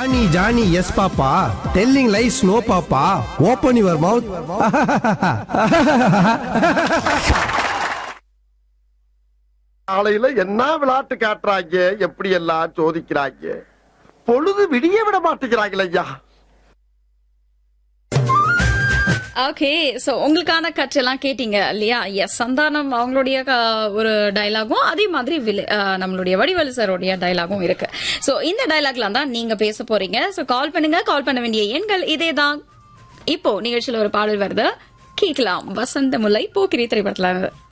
Johnny Johnny yes papa telling lies no papa open your mouth காலையில என்ன விளையாட்டு காட்டுறாங்க எப்படி எல்லாம் சோதிக்கிறாங்க பொழுது விடிய விட மாட்டேங்கிறாங்களே ஐயா ஓகே சோ உங்களுக்கான கற்றெல்லாம் கேட்டீங்க இல்லையா எஸ் சந்தானம் அவங்களுடைய க- ஒரு டயலாகும் அதே மாதிரி விலை- அஹ், நம்மளுடைய வடிவலு சாரோடைய டயலாகும் இருக்கு சோ இந்த டயலாக்லாம் தான் நீங்க பேச போறீங்க சோ கால் பண்ணுங்க கால் பண்ண வேண்டிய எண்கள் இதே தான் இப்போ நிகழ்ச்சியில ஒரு பாடல் வருது கேட்கலாம் வசந்த முல்லை போக்கிரி திரைப்படத்துல இருந்து